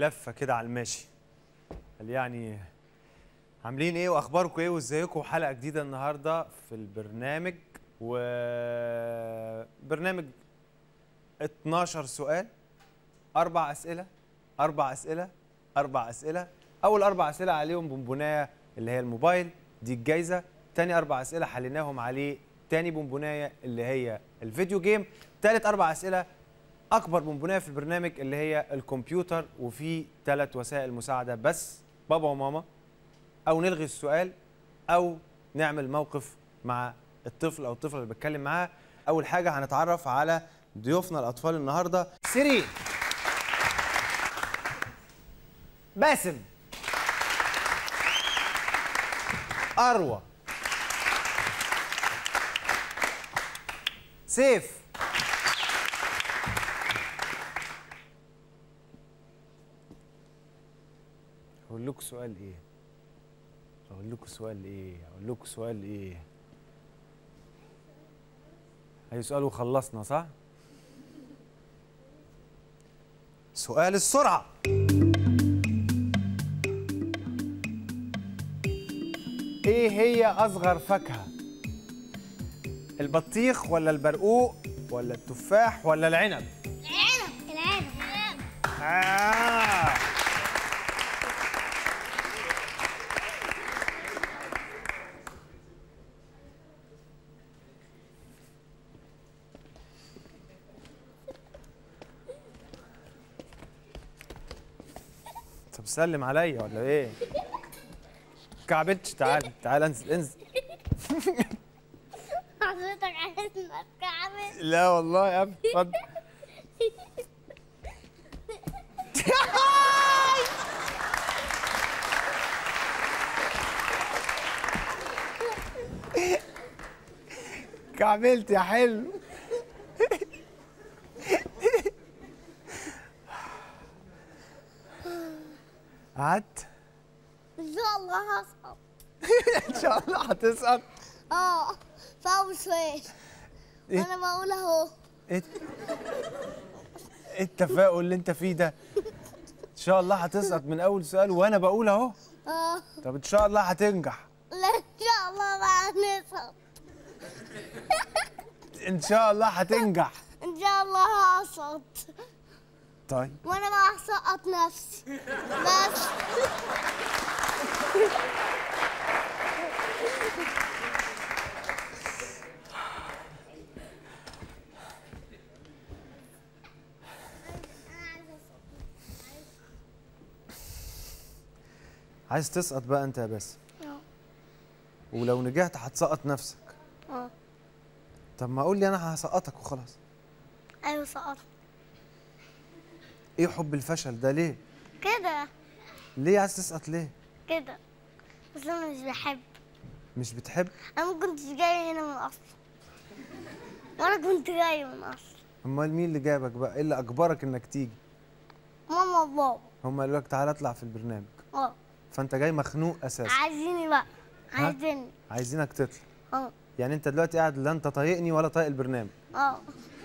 لفه كده على الماشي قال يعني عاملين ايه واخباركم ايه وازيكم حلقه جديده النهارده في البرنامج وبرنامج 12 سؤال اربع اسئله اربع اسئله اربع اسئله اول اربع اسئله عليهم بونبونايه اللي هي الموبايل دي الجايزه تاني اربع اسئله حليناهم عليه تاني بونبونايه اللي هي الفيديو جيم تالت اربع اسئله اكبر بونبونايه في البرنامج اللي هي الكمبيوتر وفي ثلاث وسائل مساعده بس بابا وماما او نلغي السؤال او نعمل موقف مع الطفل او الطفله اللي بتكلم معاه اول حاجه هنتعرف على ضيوفنا الاطفال النهارده سيرين باسم اروى سيف اقول لكم سؤال ايه اقول لكم سؤال ايه اقول لكم سؤال ايه اي سؤال وخلصنا صح سؤال السرعه ايه هي اصغر فاكهه البطيخ ولا البرقوق ولا التفاح ولا العنب العنب العنب آه. طب سلم عليا ولا ايه؟ كعبتش تعال تعال انزل انزل حضرتك عايز نتكعبل لا والله يا ابني اتفضل كعبلت يا حلو قعدت ان شاء الله هسقط ان شاء الله هتسقط اه في اول سؤال إيه؟ انا بقول اهو ايه إيه التفاؤل اللي انت فيه ده ان شاء الله هتسقط من اول سؤال وانا بقول اهو اه طب ان شاء الله هتنجح لا ان شاء الله بقى نسقط ان شاء الله هتنجح ان شاء الله هسقط طيب وانا بقى هسقط نفسي بس عايز تسقط بقى انت يا باسم اه ولو نجحت هتسقط نفسك اه طب ما قول لي انا هسقطك وخلاص ايوه سقطت ايه حب الفشل ده ليه كده ليه عايز تسقط ليه كده بس انا مش بحب مش بتحب انا ما كنتش جاي هنا من اصل وانا كنت جاي من اصل امال مين اللي جابك بقى ايه اللي اجبرك انك تيجي ماما وبابا هم قالوا لك تعالى اطلع في البرنامج اه فانت جاي مخنوق اساسا عايزيني بقى عايزيني عايزينك تطلع اه يعني انت دلوقتي قاعد لا انت طايقني ولا طايق البرنامج اه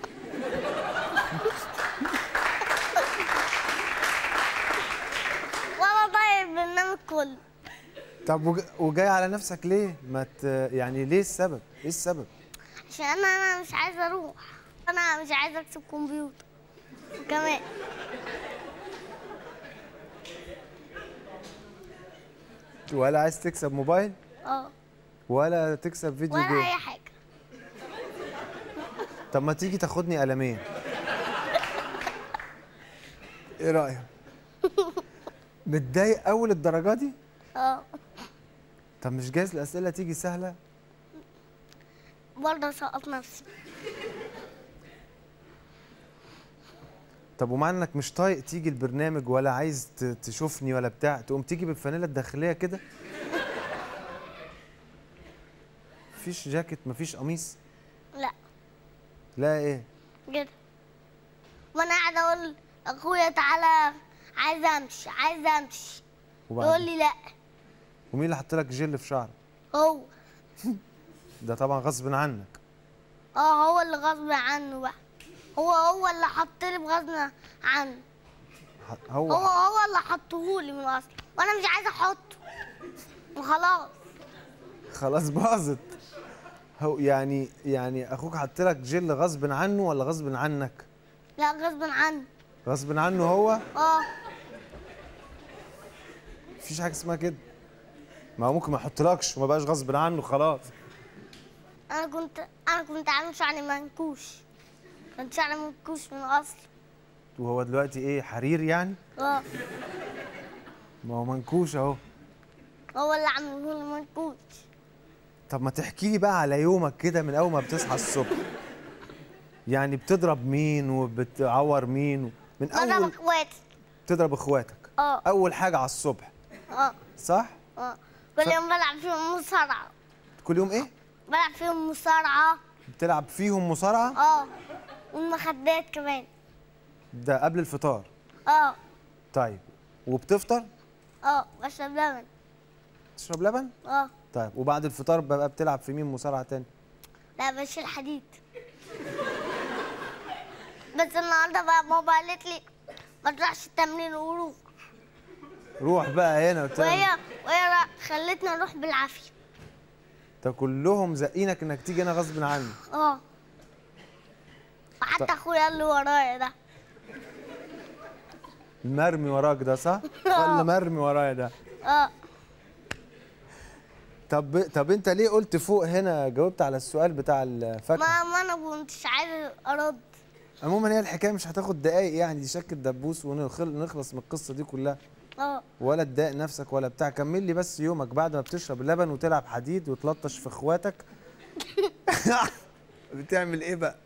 وانا طيب البرنامج كله طب وج- وجاي على نفسك ليه ما ت... يعني ليه السبب ايه السبب عشان انا انا مش عايزه اروح انا مش عايزه اكسب كمبيوتر كمان ولا عايز تكسب موبايل اه ولا تكسب فيديو ولا جيم اي حاجه طب ما تيجي تاخدني قلمين ايه رايك متضايق اول الدرجه دي اه طب مش جايز الاسئله تيجي سهله برضه سقط نفسي طب ومع انك مش طايق تيجي البرنامج ولا عايز ت- تشوفني ولا بتاع تقوم تيجي بالفانيله الداخليه كده مفيش جاكيت مفيش قميص لا لا ايه كده وانا قاعده اقول اخويا تعالى عايز امشي عايز امشي يقول وبعدين لي لا ومين اللي حط لك جل في شعرك هو ده طبعا غصب عنك اه هو اللي غصب عنه بقى هو هو اللي حط لي بغصب عنه ح- هو هو هو اللي حطهولي من اصل وانا مش عايزه احطه وخلاص خلاص باظت هو يعني يعني اخوك حط لك جل غصب عنه ولا غصب عنك لا غصب عني غصب عنه هو اه مفيش حاجه اسمها كده ما هو ممكن ما يحطلكش وما بقاش غصب عنه خلاص انا كنت انا كنت عامل شعري منكوش كنت شعري منكوش من اصل وهو دلوقتي ايه حرير يعني اه ما هو منكوش اهو هو اللي عامله لي منكوش طب ما تحكي لي بقى على يومك كده من اول ما بتصحى الصبح يعني بتضرب مين وبتعور مين و- من بضرب اول اخواتي تضرب اخواتك اه اول حاجه على الصبح اه صح اه كل ف- يوم بلعب فيهم مصارعة كل يوم ايه بلعب فيهم مصارعة بتلعب فيهم مصارعه اه والمخدات كمان ده قبل الفطار اه طيب وبتفطر اه بشرب لبن تشرب لبن اه طيب وبعد الفطار بقى بتلعب في مين مصارعه تاني لا بشيل حديد بس النهارده بقى ماما قالت لي ما تروحش التمرين وروح روح بقى هنا قلت وهي لها وهي را- خلتني اروح بالعافيه ده كلهم زقينك انك تيجي هنا غصب عني اه وحتى اخويا اللي ورايا ده المرمي وراك ده صح؟ ولا مرمي ورايا ده اه طب طب انت ليه قلت فوق هنا جاوبت على السؤال بتاع الفاكهه ما ما انا كنتش عايز ارد عموما هي الحكايه مش هتاخد دقايق يعني دي شكل دبوس ونخلص من القصه دي كلها اه ولا تضايق نفسك ولا بتاع كمل لي بس يومك بعد ما بتشرب اللبن وتلعب حديد وتلطش في اخواتك بتعمل ايه بقى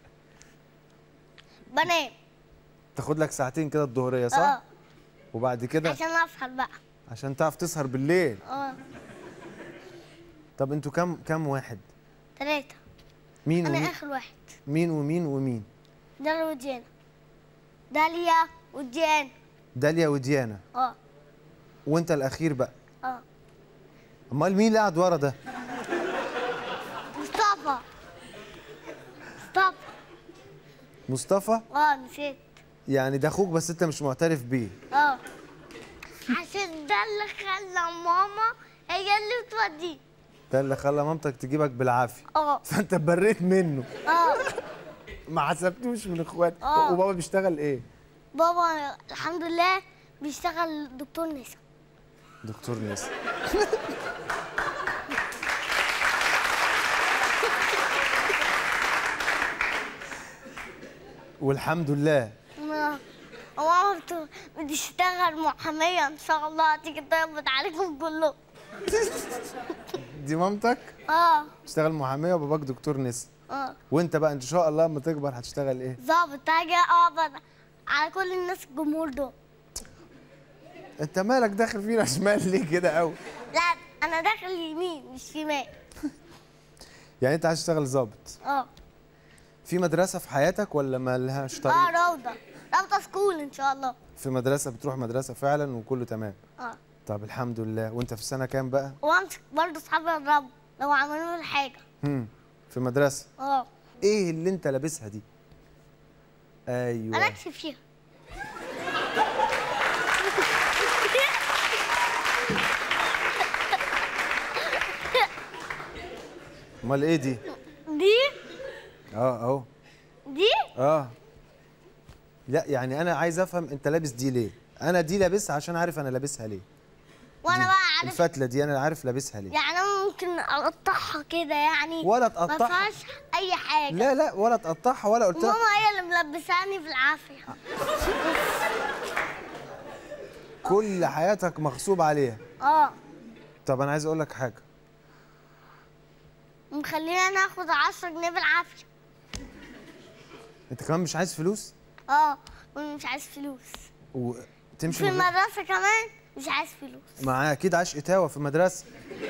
بنام تاخد لك ساعتين كده الظهريه اه صح وبعد كده عشان اسهر بقى عشان تعرف تسهر بالليل اه طب انتوا كام كام واحد ثلاثة مين انا ومين اخر واحد مين ومين ومين داليا وديانا داليا وديانا داليا وديانا اه وانت الاخير بقى اه امال مين اللي قاعد ورا ده مصطفى مصطفى مصطفى اه نسيت يعني ده اخوك بس انت مش معترف بيه اه عشان ده اللي خلى ماما هي اللي توديه ده اللي خلى مامتك تجيبك بالعافيه اه فانت بريت منه اه ما حسبتوش من اخواتك آه. وبابا بيشتغل ايه بابا الحمد لله بيشتغل دكتور نسا دكتور ناس والحمد لله ما- ماما بت- بتشتغل محامية ان شاء الله هتيجي تقبض عليكم كلكم دي مامتك اه تشتغل محاميه وباباك دكتور نسا اه وانت بقى ان شاء الله لما تكبر هتشتغل ايه ظابط هاجي اقبض على كل الناس الجمهور دول انت مالك داخل فينا شمال ليه كده قوي لا انا داخل يمين مش شمال يعني انت عايز تشتغل ظابط اه في مدرسه في حياتك ولا ما لهاش طريق اه روضة روضة سكول ان شاء الله في مدرسه بتروح مدرسه فعلا وكله تمام اه طب الحمد لله وانت في سنه كام بقى وامسك برضه اصحابي يضربوا لو عملوا لي حاجة هم في مدرسه اه ايه اللي انت لابسها دي ايوه انا اكسب فيها امال ايه دي دي اه اهو دي اه لا يعني انا عايز افهم انت لابس دي ليه انا دي لابسها عشان عارف انا لابسها ليه وانا دي. بقى عارف الفتله دي انا عارف لابسها ليه يعني انا ممكن اقطعها كده يعني ولا ما تقطعها فيهاش اي حاجة لا لا ولا تقطعها ولا قلت لك وماما هي اللي ملبساني بالعافية كل حياتك مغصوب عليها اه طب انا عايز اقول لك حاجه ومخلينا ناخد 10 جنيه بالعافية انت كمان مش عايز فلوس اه ومش عايز فلوس وتمشي في من غير- المدرسة كمان مش عايز فلوس معاه اكيد عاش اتاوه في المدرسه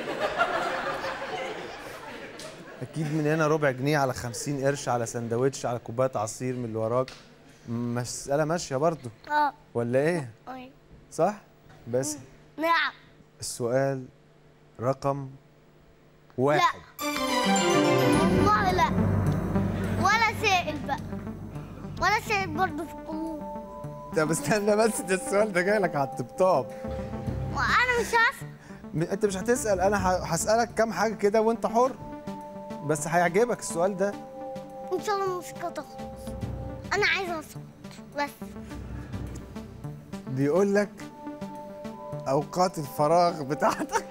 اكيد من هنا ربع جنيه على خمسين قرش على سندوتش على كوبايه عصير من اللي وراك مسألة ماشية برضو اه ولا ايه أيوة. صح بس نعم السؤال رقم واحد والله لا ولا سائل بقى ولا سائل برضه في الجمهور طب استنى بس ده السؤال ده جاي لك على الطبطاب وانا مش هسأل م- انت مش هتسال انا ه- هسالك كام حاجه كده وانت حر بس هيعجبك السؤال ده ان شاء الله الموسيقى تخلص انا عايزه اصوت بس بيقول لك اوقات الفراغ بتاعتك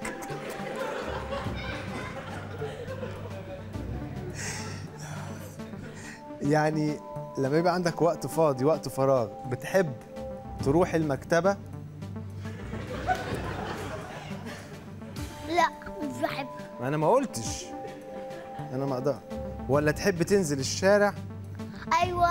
يعني لما يبقى عندك وقت فاضي وقت فراغ بتحب تروح المكتبة لا مش بحب انا ما قلتش انا ما اقدر ولا تحب تنزل الشارع ايوه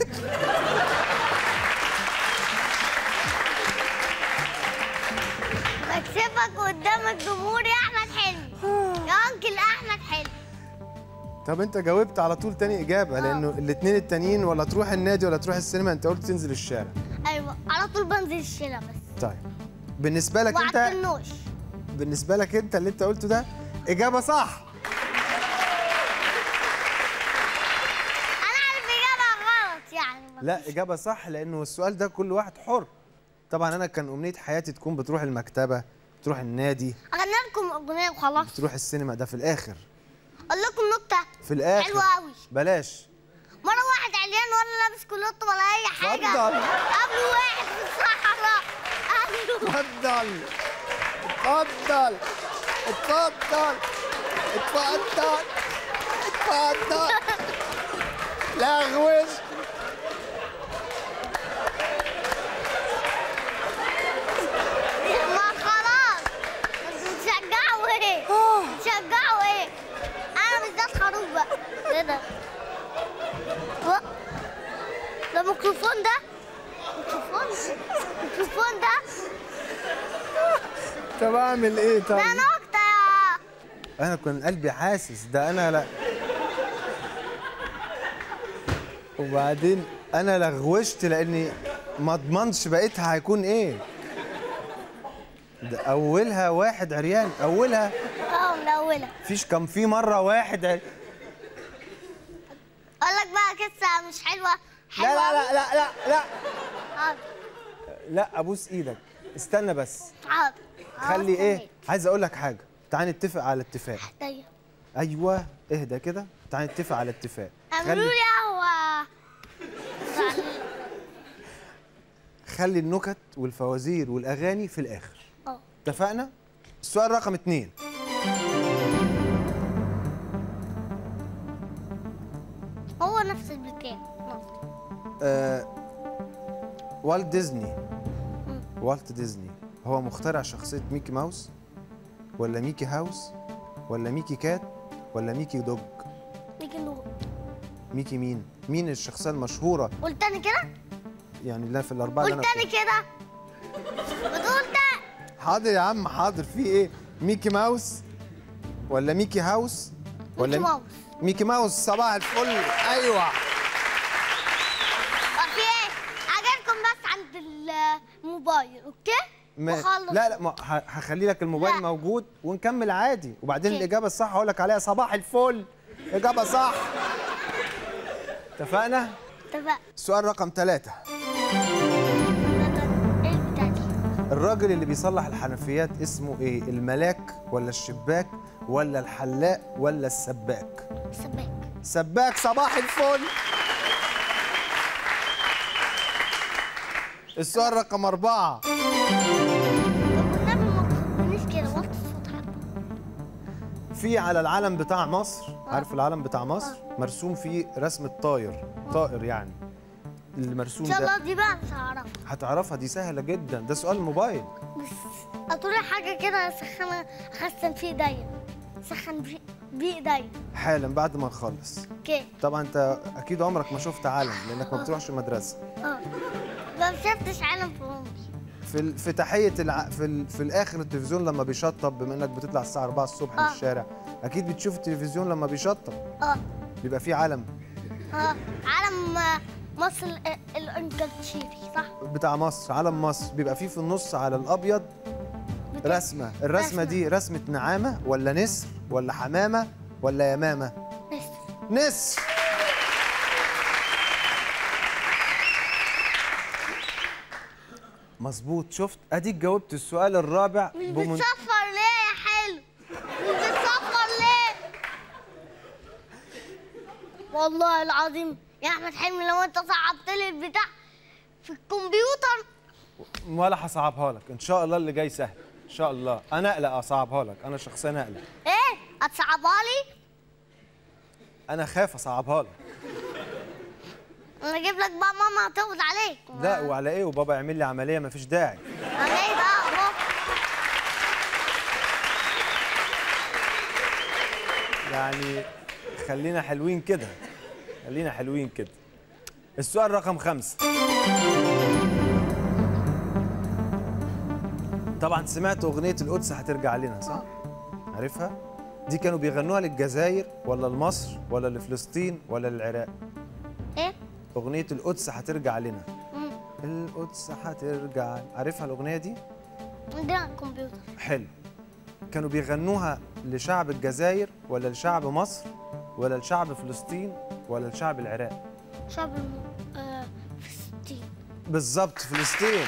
بكسبك قدام الجمهور يا احمد حلمي يا انكل احمد حلمي طب انت جاوبت على طول تاني اجابة لانه الاتنين التانيين ولا تروح النادي ولا تروح السينما انت قلت تنزل الشارع ايوه على طول بنزل الشارع بس طيب بالنسبة لك وعلى انت الكنوش بالنسبة لك انت اللي انت قلته ده اجابة صح انا عارف اجابه غلط يعني لا اجابه صح لانه السؤال ده كل واحد حر طبعا انا كان امنيه حياتي تكون بتروح المكتبه تروح النادي اغني لكم اغنيه وخلاص تروح السينما ده في الاخر اقول لكم نكته في الاخر حلوه قوي بلاش مره واحد عريان ولا لابس كلوت ولا اي حاجه اتفضل. قابله واحد في الصحراء قابله اتفضل اتفضل اتفضل اتفضل اتفضل لغوش ما خلاص انتوا بتشجعوا ايه؟ بتشجعوا ايه؟ انا بالذات خروف بقى ايه ده؟ و- ده ميكروفون ده؟ ميكروفون ميكروفون ده؟ طب اعمل ايه طيب ده نكتة يا انا كان قلبي حاسس ده انا لا وبعدين انا لغوشت لاني ما اضمنش بقيتها هيكون ايه ده اولها واحد عريان اولها اه من اولها فيش كان في مره واحد عري... اقول لك بقى قصة مش حلوة لا لا لا لا لا لا حاضر لا ابوس ايدك استنى بس حاضر خلي ايه عايز اقول لك حاجه تعال نتفق على اتفاق ايوه ايوه اهدى كده تعال نتفق على اتفاق اعملوا خلي لي قهوة خلي النكت والفوازير والاغاني في الاخر اه اتفقنا السؤال رقم اتنين هو نفس البكاء مصر. آه والت ديزني والت ديزني هو مخترع شخصية ميكي ماوس ولا ميكي هاوس ولا ميكي كات ولا ميكي دوج نيجي نقول ميكي مين مين الشخصية المشهورة قول تاني كده يعني لا في الأربعة اللي قول أنا تاني كده بتقول تاني حاضر يا عم حاضر في إيه ميكي ماوس ولا ميكي هاوس ولا ميكي ماوس. ميكي ماوس صباح الفل أيوه في ايه هجيلكم بس عند الموبايل اوكي ما وخلص لا لا ما ه- هخلي لك الموبايل لا. موجود ونكمل عادي وبعدين أوكي. الاجابه الصح هقول لك عليها صباح الفل اجابه صح اتفقنا اتفقنا سؤال رقم ثلاثة ايه البتاع دي الراجل اللي بيصلح الحنفيات اسمه ايه الملاك ولا الشباك ولا الحلاق ولا السباك السباك سباك صباح الفل السؤال رقم أربعة والنبي ما تخبرنيش كده وطي الصوت حبه في على العلم بتاع مصر عارف العلم بتاع مصر مرسوم فيه رسمة طاير طائر يعني المرسوم ان شاء ده الله دي بقى مش هعرفها هتعرفها دي سهلة جدا ده سؤال موبايل بس هتقولي حاجه كده اسخن اخسن في ايديا اسخن بي- بايديا حالا بعد ما نخلص اوكي طبعا انت اكيد عمرك ما شفت علم لانك ما بتروحش المدرسة اه ما شفتش عالم في عمري في ال- في تحية الع... في ال... في الاخر التلفزيون لما بيشطب بما انك بتطلع الساعة 4 الصبح آه. من الشارع اكيد بتشوف التلفزيون لما بيشطب اه بيبقى فيه علم اه عالم آه، مصر ال- الانجلتشيري صح بتاع مصر علم مصر بيبقى فيه في النص على الابيض بتاع- رسمة الرسمة رسمة. دي رسمة نعامة ولا نسر ولا حمامة ولا يمامة نسر نسر مظبوط شفت اديك جاوبت السؤال الرابع مش بمن... بتصفر ليه يا حلو مش بتصفر ليه والله العظيم يا احمد حلمي لو انت صعبت لي البتاع في الكمبيوتر ولا هصعبها لك ان شاء الله اللي جاي سهل ان شاء الله انا اقلق اصعبها لك انا شخصيا اقلق ايه هتصعبها لي انا خاف اصعبها لك انا اجيب لك بقى ماما هتقبض عليك لا وعلى ايه وبابا يعمل لي عمليه مفيش داعي انا ايه بقى اهو يعني خلينا حلوين كده خلينا حلوين كده السؤال رقم خمسة طبعا سمعت أغنية القدس هترجع لنا صح؟ عارفها؟ دي كانوا بيغنوها للجزائر ولا لمصر ولا لفلسطين ولا للعراق؟ ايه أغنية القدس هترجع لنا مم. القدس هترجع عارفها الأغنية دي؟ عندنا الكمبيوتر حلو كانوا بيغنوها لشعب الجزائر ولا لشعب مصر ولا لشعب فلسطين ولا لشعب العراق شعب الم... آه فلسطين بالظبط فلسطين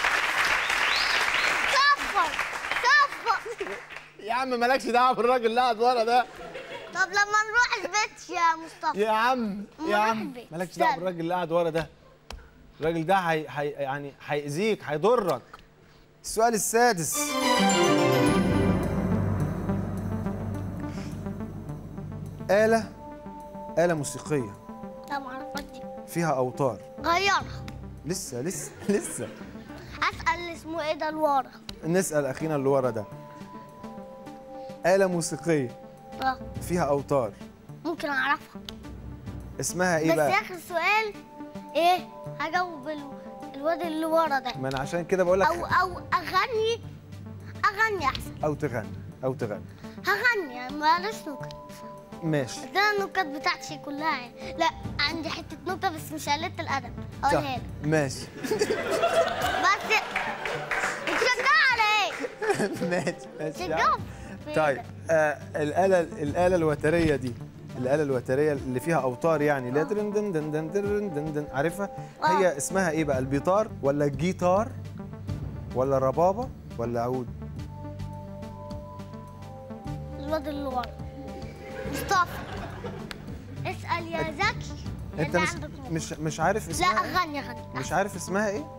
صفر صفر يا عم مالكش دعوه بالراجل اللي قاعد ورا ده طب لما نروح البيت يا مصطفى يا عم يا عم مرحبا. مالكش دعوه استنى. بالراجل اللي قاعد ورا ده الراجل ده هي... هي... يعني هيأذيك هيضرك السؤال السادس آلة آلة موسيقية لا معرفش دي فيها أوتار غيرها لسه لسه لسه اسال اللي اسمه ايه ده لورا نسأل أخينا اللي ورا ده آلة موسيقية اه فيها أوتار ممكن اعرفها اسمها إيه بس بقى؟ اخر سؤال ايه هجاوب ال... الواد اللي ورا ده ما أنا عشان كده بقول لك او او اغني اغني احسن أو تغني أو تغني هغني يعني معلش نكت ماشي بس انا النكت بتاعتي كلها يعني. لا عندي حته نكته بس مش قلة الادب اقولها صح لك ماشي بس بتشجعوا على ايه؟ ماشي ماشي يا شجعوا عم. في طيب ده. آه الآلة الآلة الوترية دي الآلة الوترية اللي فيها أوتار يعني اللي هي درن دن دن دن درن دن دن عارفها؟ آه. هي اسمها إيه بقى؟ البيطار ولا الجيتار ولا ربابة ولا عود؟ الواد اللي ورا مصطفى اسال يا زكي أنت اللي مش عندك نكتة. مش مش عارف لا اسمها إيه؟ اغني اغني مش عارف اسمها إيه؟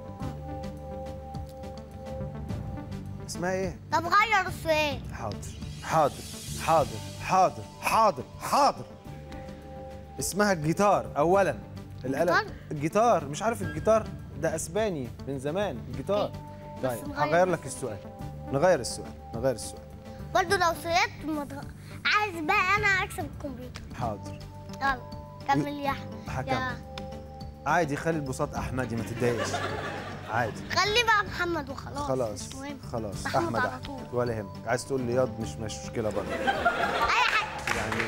اسمها إيه؟ طب غير السؤال حاضر حاضر حاضر حاضر حاضر حاضر اسمها الجيتار اولا الآلة الجيتار؟ الجيتار مش عارف الجيتار ده اسباني من زمان الجيتار بس طيب نغير هغير لك السؤال نغير السؤال نغير السؤال برضه لو سقطت ما تغ- عايز بقى انا اكسب الكمبيوتر حاضر يلا كمل يا احمد هكمل. يا عادي خلي البساط احمدي ما تتضايقش عادي خليه بقى محمد وخلاص خلاص مش مهم خلاص محمود احمد على أحمد. طول ولا يهمك عايز تقول لي ياض مش مش مشكله برضه اي حاجه يعني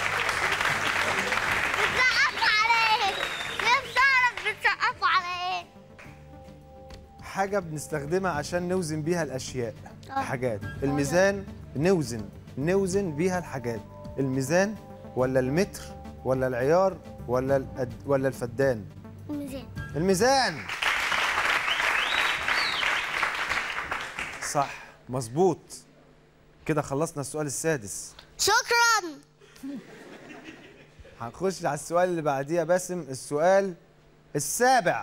بتسقفوا على ايه؟ نفسي اعرف بتسقفوا على ايه؟ حاجة بنستخدمها عشان نوزن بيها الأشياء آه. حاجات الميزان نوزن نوزن بيها الحاجات الميزان ولا المتر ولا العيار ولا الأد... ولا الفدان الميزان الميزان صح مظبوط كده خلصنا السؤال السادس شكرا هنخش على السؤال اللي بعديه يا باسم السؤال السابع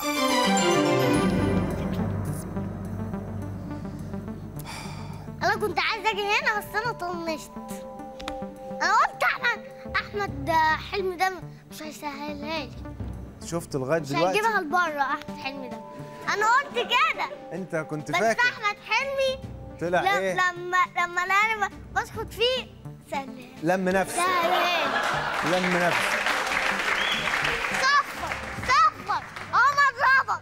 انا كنت عايزه اجي هنا بس انا طنشت انا قلت احمد احمد حلمي ده مش هيسهلها لي شفت لغايه مش دلوقتي هيجيبها لبره احمد حلمي ده انا قلت كده انت كنت بس فاكر احمد حلمي طلع لم- ايه لما لما لقاني ب- بسكت فيه سهلها لم نفسه سهلها لم نفسه صفر صفر اقوم اضربك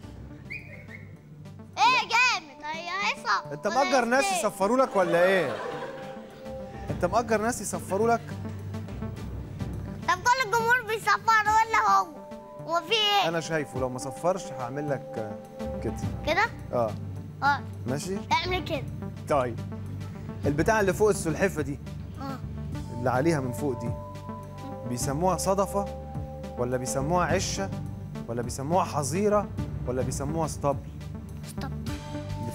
ايه جامد هي هيصة انت مأجر ناس يصفروا لك ولا ايه؟ انت مأجر ناس يصفروا لك؟ طب كل الجمهور بيصفر ولا هو هو في ايه انا شايفه لو ما صفرش هعمل لك آه، كده كده اه اه ماشي؟ اعمل كده طيب البتاع اللي فوق السلحفه دي اه اللي عليها من فوق دي بيسموها صدفه ولا بيسموها عشه ولا بيسموها حظيره ولا بيسموها اسطبل طب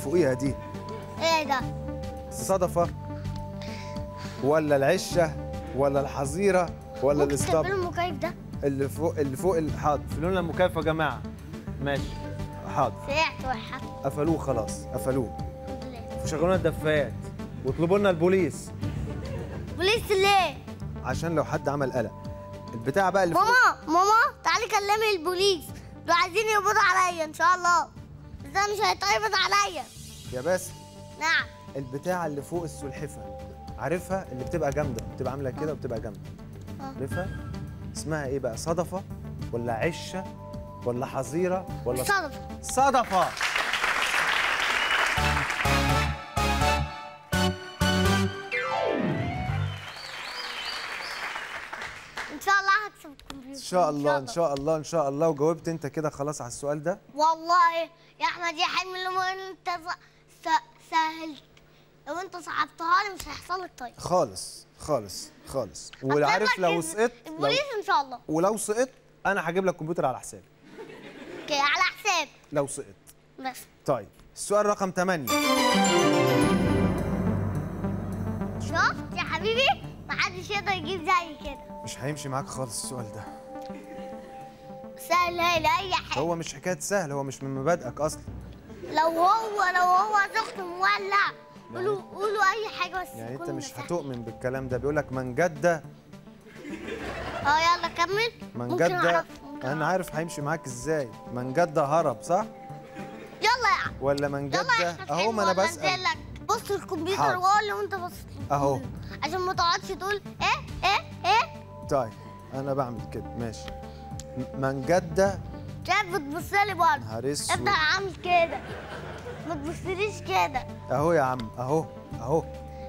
فوقيها دي ايه ده الصدفه ولا العشه ولا الحظيره ولا ممكن الاسطبل تقفلوا المكيف ده اللي فوق اللي فوق الحاضر فلوا لنا المكيف يا جماعه ماشي حاضر سرعت واحد قفلوه خلاص قفلوه الحمد لله وشغلوا لنا الدفايات واطلبوا لنا البوليس بوليس ليه عشان لو حد عمل قلق البتاع بقى اللي فوق ماما ماما تعالي كلمي البوليس دول عايزين يقبضوا عليا ان شاء الله بس انا مش هيتقبض عليا يا باسم نعم البتاع اللي فوق السلحفه عارفها اللي بتبقى جامده بتبقى عامله كده وبتبقى جامده آه. عارفها اسمها ايه بقى صدفه ولا عشه ولا حظيره ولا صدفة صدفه ان شاء الله هكسب الكمبيوتر ان شاء الله ان شاء الله ان شاء الله وجاوبت انت كده خلاص على السؤال ده والله يا احمد يا حلم لما انت س- س- سهلت لو انت صعبتها لي مش هيحصل لك طيب خالص خالص خالص وعارف هسيب لك لو ال- سقطت لو البوليس ان شاء الله ولو سقطت انا هجيب لك كمبيوتر على حسابي اوكي على حساب لو سقطت بس طيب السؤال رقم 8 شفت يا حبيبي محدش يقدر يجيب زي كده مش هيمشي معاك خالص السؤال ده سهل لاي حاجه هو مش حكايه سهل هو مش من مبادئك اصلا لو هو لو هو سخن مولع قولوا قولوا اي حاجه بس يعني انت يكون مش سهل. هتؤمن بالكلام ده بيقول لك من جده اه يلا كمل من ممكن جده أعرف، ممكن انا عارف هيمشي معاك ازاي من جده هرب صح يلا يا عم ولا من يلا جده يا أحمد اهو حلمي ما انا ولا بسال أنزلك. بص الكمبيوتر حاضر. وقول لو انت بص أهو. عشان ما تقعدش تقول ايه ايه ايه طيب انا بعمل كده ماشي م- من جده شايف بتبص لي برضه نهار اسود انت عامل كده ما تبصليش كده اهو يا عم اهو اهو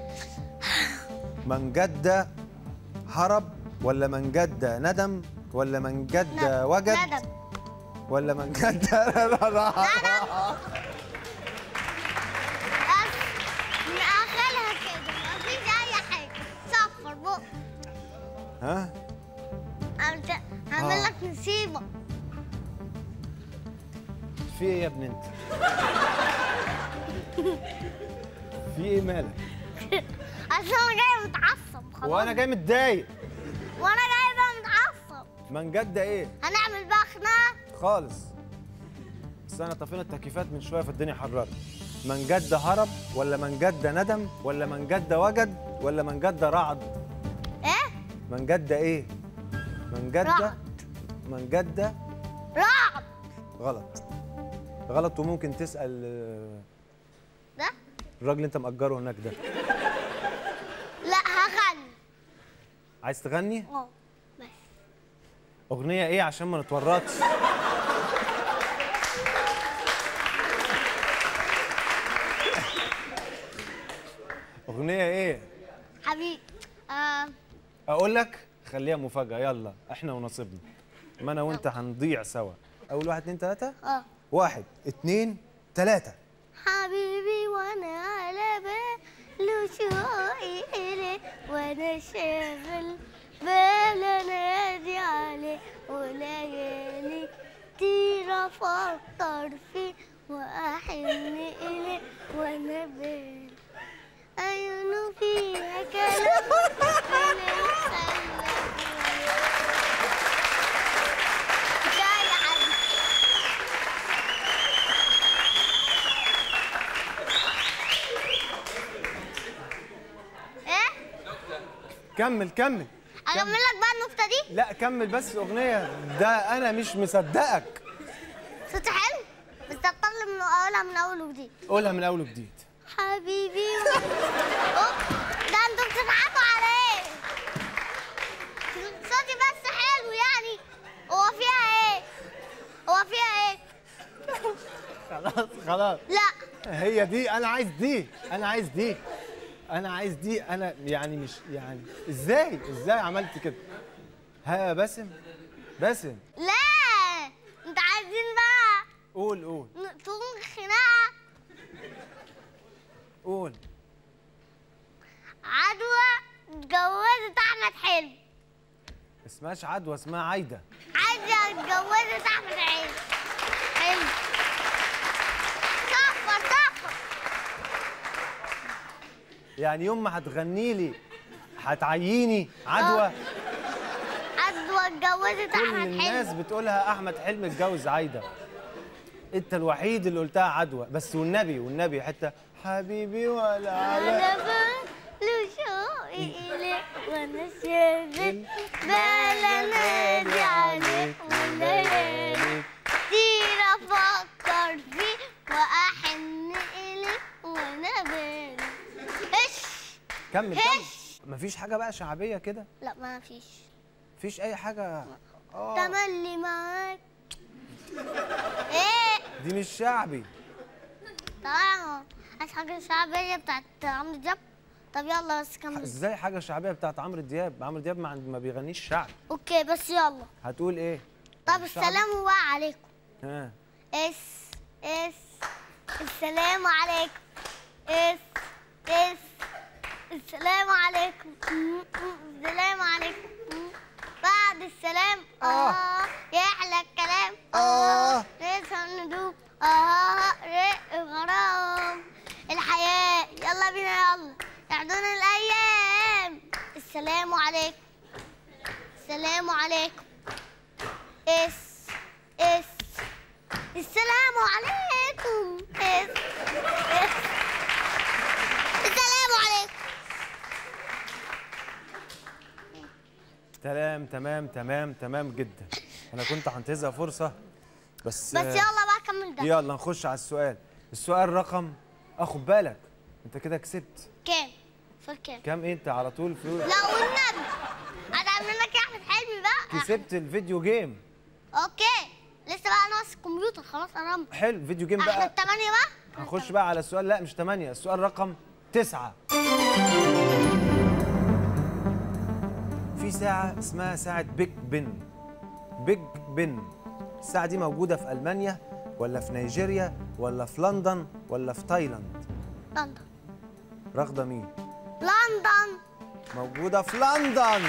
من جده هرب ولا من جده ندم ولا من جده وجد ندم ولا من جده لا لا لا بس من اخرها كده مفيش اي حاجه صفر بق ها عملت هعمل آه. لك نصيبه في ايه يا ابن انت في ايه مالك عشان انا جاي متعصب خلاص وانا جاي متضايق وانا جاي بقى متعصب من جده ايه هنعمل بقى خناقه خالص بس انا طفينا التكييفات من شويه فالدنيا حررت من جد هرب ولا من جد ندم ولا من جد وجد ولا من جد رعد ايه من جد ايه من جد رعد. من جد رعب غلط غلط وممكن تسال آه، ده الراجل اللي انت مأجره هناك ده لا هغني عايز تغني اه بس اغنيه ايه عشان ما نتورطش اغنيه ايه حبيبي آه اقول لك خليها مفاجاه يلا احنا ونصيبنا ما انا وانت هنضيع سوا اول واحد اتنين تلاته اه واحد اتنين تلاته حبيبي وانا على باله شوقي إليه وانا شاغل بال انادي عليه وليالي كتير افكر فيه واحن اليه وانا بال عيونه فيها كلام من الخلق جاي عندي ايه كمل كمل اكمل لك بقى النكته دي لا كمل بس اغنيه ده انا مش مصدقك صوتي حلو بس تضطر من اولها من اول وجديد قولها من اول وجديد حبيبي و... أوف، ده انتوا بتضحكوا عليه صوتي بس حلو يعني هو فيها ايه هو فيها ايه خلاص خلاص لا هي دي انا عايز دي انا عايز دي انا عايز دي انا يعني مش يعني ازاي ازاي عملت كده ها يا باسم باسم لا انت عايزين بقى قول قول ن- تقوم خناقه قول عدوى اتجوزت احمد حلمي اسمهاش عدوى اسمها عايده عايزه اتجوزت احمد حلمي حلمي صفر صفر يعني يوم ما هتغني لي هتعييني عدوى عدوى اتجوزت كل احمد الناس حلمي بتقولها احمد حلمي اتجوز عايده انت الوحيد اللي قلتها عدوى بس والنبي والنبي حتى حبيبي ولا على انا بقول شوقي اليك وانا شاغل بلا نادي عليك والليالي كتير افكر فيك واحن اليك وانا بالي ايش كمل كمل هش. مفيش حاجه بقى شعبيه كده لا ما فيش مفيش اي حاجه اه تملي معاك ايه دي مش شعبي طبعا عايز حاجه شعبيه بتاعت عمرو دياب طب يلا بس كمل ازاي حاجه شعبيه بتاعت عمرو دياب عمرو دياب ما, عند- ما بيغنيش شعب اوكي بس يلا هتقول ايه طب شعبي؟ السلام بقى عليكم ها اس اس السلام عليكم اس اس السلام عليكم م- م- السلام عليكم م. بعد السلام آه. اه يحلى الكلام آه. نسهر ندوب اه رق غرام الحياة يلا بينا يلا يعدونا الأيام السلام عليكم السلام عليكم اس اس السلام عليكم اس اس السلام عليكم تمام تمام تمام تمام جدا انا كنت هنتهزها فرصه بس بس يلا بقى كمل ده يلا نخش على السؤال السؤال رقم اخد بالك انت كده كسبت كام صار كام كام إيه انت على طول في لا والنبي انا عامل لك يا احمد حلمي بقى كسبت الفيديو جيم اوكي لسه بقى ناقص الكمبيوتر خلاص قربنا حلو فيديو جيم بقى احمد 8 بقى هنخش بقى على السؤال لا مش 8 السؤال رقم 9 في ساعة اسمها ساعة بيج بن بيج بن الساعة دي موجودة في ألمانيا ولا في نيجيريا ولا في لندن ولا في تايلاند لندن رغدة مين؟ لندن موجودة في لندن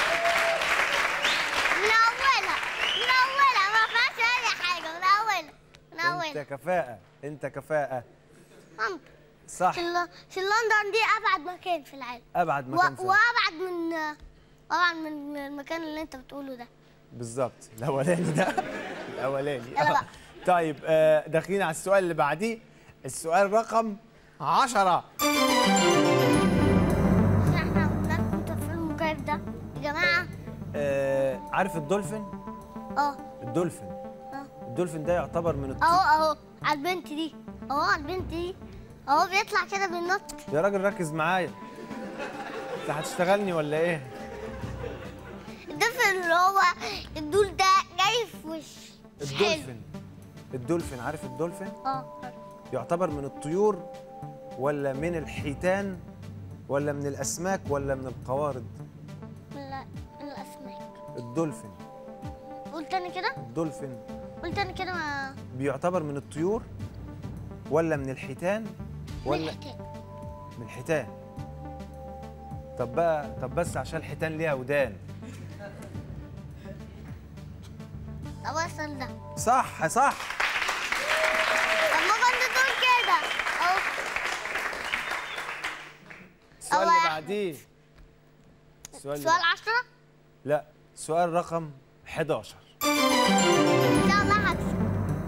من اولها من اولها ما فيهاش اي حاجه من اولها من انت اولها كفاءة انت كفاءة لندن صح في ال- في لندن دي ابعد مكان في العالم أبعد و- مكان في وابعد من وابعد من المكان اللي انت بتقوله ده بالظبط الاولاني ده الاولاني يلا بقى. طيب آه، داخلين على السؤال اللي بعديه السؤال رقم 10 احنا قلنا انت في المكيف ده يا جماعه آه، عارف الدولفين اه الدولفين اه الدولفين ده يعتبر من الط... اهو اهو على البنت دي اهو على البنت دي اهو بيطلع كده بالنط يا راجل ركز معايا انت هتشتغلني ولا ايه الدفن اللي هو الدول ده جاي في وش مش حلو. الدولفين الدولفين عارف الدولفين اه يعتبر من الطيور ولا من الحيتان ولا من الاسماك ولا من القوارض لا الاسماك الدولفين قول تاني كده الدولفين قول تاني كده ما بيعتبر من الطيور ولا من الحيتان ولا نحكي. من الحيتان طب بقى طب بس عشان الحيتان ليها ودان طب وصل ده صح صح طب ما كنت تقول كده اهو السؤال الله اللي يحفظك. بعديه السؤال اللي سؤال بعد- 10 لا سؤال رقم 11 ان شاء الله هكسب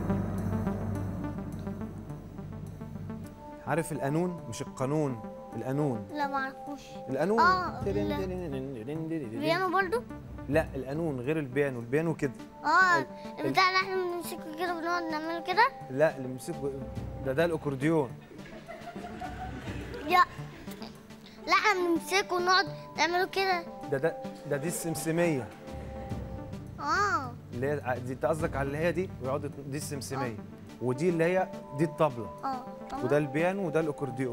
عارف القانون مش القانون القانون لا ما اعرفوش القانون آه، بيانو برضو لا القانون غير البيانو البيانو كده اه البتاع اللي احنا بنمسكه كده بنقعد نعمله كده لا اللي بيمسكه ده ده الاكورديون لا لا احنا بنمسكه ونقعد نعمله كده ده ده ده دي السمسميه اه اللي هي ع- دي انت قصدك على اللي هي دي ويقعدوا دي السمسميه ودي اللي هي دي الطبله اه طبعا. وده البيانو وده الاكورديون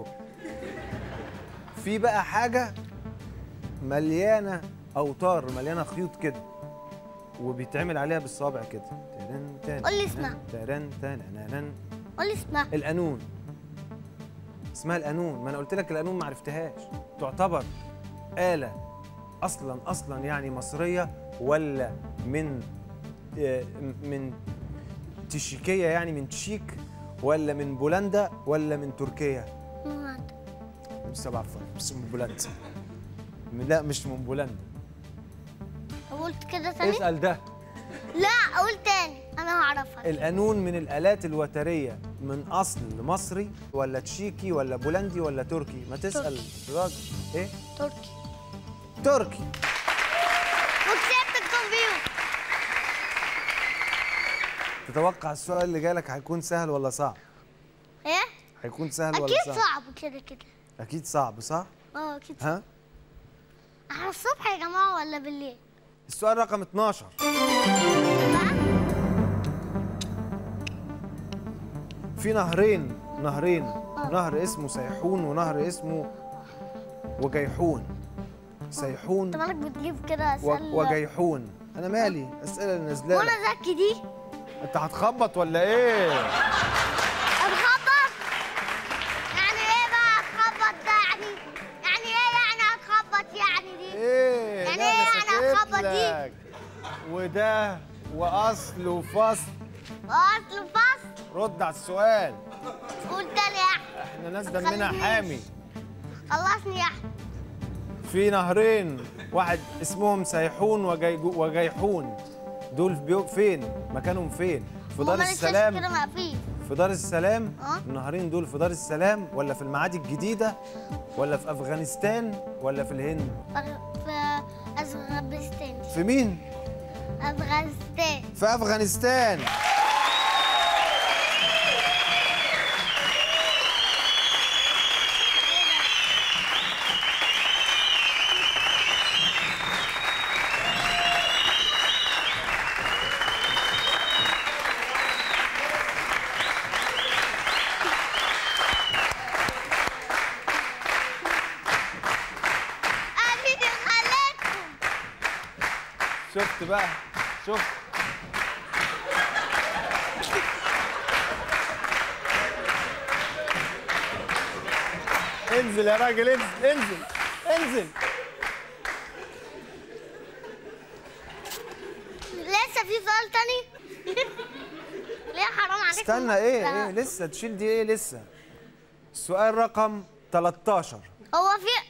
في بقى حاجه مليانه اوتار مليانه خيوط كده وبيتعمل عليها بالصابع كده ترن تن قول لي اسمها. ترن تننن قول لي اسمها القانون اسمها القانون ما انا قلت لك القانون ما عرفتهاش تعتبر آلة اصلا اصلا يعني مصرية ولا من آه، من تشيكية يعني من تشيك ولا من بولندا ولا من تركيا مهند. مش سبع فرق مش من بولندا لا مش من بولندا قلت كده تاني اسال ده لا قول تاني انا هعرفها القانون من الآلات الوترية من أصل مصري ولا تشيكي ولا بولندي ولا تركي؟ ما تسأل الراجل إيه؟ تركي تركي وكسبت الكمبيوتر تتوقع السؤال اللي جالك هيكون سهل ولا صعب؟ ايه هيكون سهل ولا اكيد صعب؟ صعب كده كده أكيد صعب صح؟ اه اكيد صعب ها؟ احنا الصبح يا جماعه ولا بالليل السؤال رقم 12 بقى في نهرين نهرين نهر اسمه سيحون ونهر اسمه وجيحون سيحون انت مالك بتجيب كده و- اسئله وجيحون أنا مالي أسئلة اللي نازلة لك. وانا زكي دي أنت هتخبط ولا إيه؟ اتخبط يعني ايه بقى اتخبط ده يعني يعني ايه يعني هتخبط يعني دي ايه يعني لا إيه أنا يعني سكت هتخبط دي؟ لك. وده واصل وفصل اصل فصل رد على السؤال قول تاني يا احمد احنا ناس دمنا خلينيش. حامي خلصني يا احمد في نهرين واحد اسمهم سيحون وجي وجيحون دول بيو فين مكانهم فين في دار هما لسه كده السلام ما فيش في دار السلام اه. النهرين دول في دار السلام ولا في المعادي الجديدة ولا في أفغانستان ولا في الهند في افغانستان في مين افغانستان في أفغانستان امين خليكم شفت بقى شفت انزل يا راجل انزل انزل انزل لسه في سؤال تاني ليه حرام عليكم استنى ايه ايه لسه تشيل دي ايه لسه السؤال رقم 13 هو في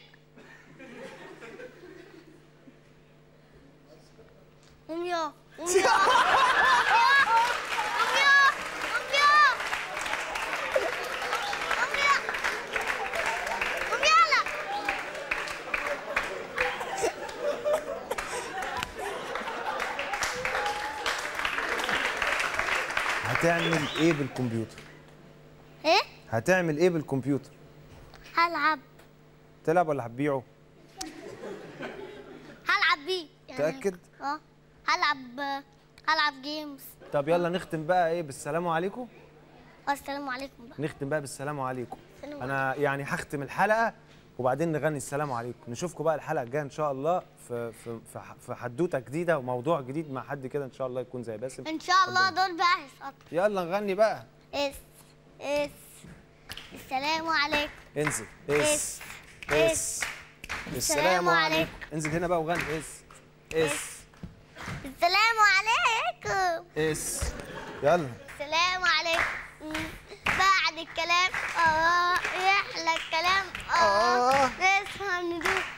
قوم يا قوم يا قوم يا قوم يا قوم يا قوم يلا هتعمل ايه بالكمبيوتر ايه هتعمل ايه بالكمبيوتر هلعب تلعب ولا هتبيعه هلعب بيه يعني- متأكد؟ اه هلعب هلعب جيمز طب يلا نختم بقى ايه بالسلام عليكم والسلام عليكم بقى نختم بقى بالسلام عليكم السلام انا يعني هختم الحلقه وبعدين نغني السلام عليكم نشوفكم بقى الحلقه الجايه ان شاء الله في في في ح- في حدوته جديده وموضوع جديد مع حد كده ان شاء الله يكون زي باسم ان شاء الله دول بقى هيسقطوا يلا نغني بقى اس اس السلام عليكم انزل اس اس اس السلام عليكم عليكم. انزل هنا بقى وغني اس اس السلام عليكم اس يلا السلام عليكم مم. بعد الكلام اه يحلى الكلام اه آه. نفهم ندوق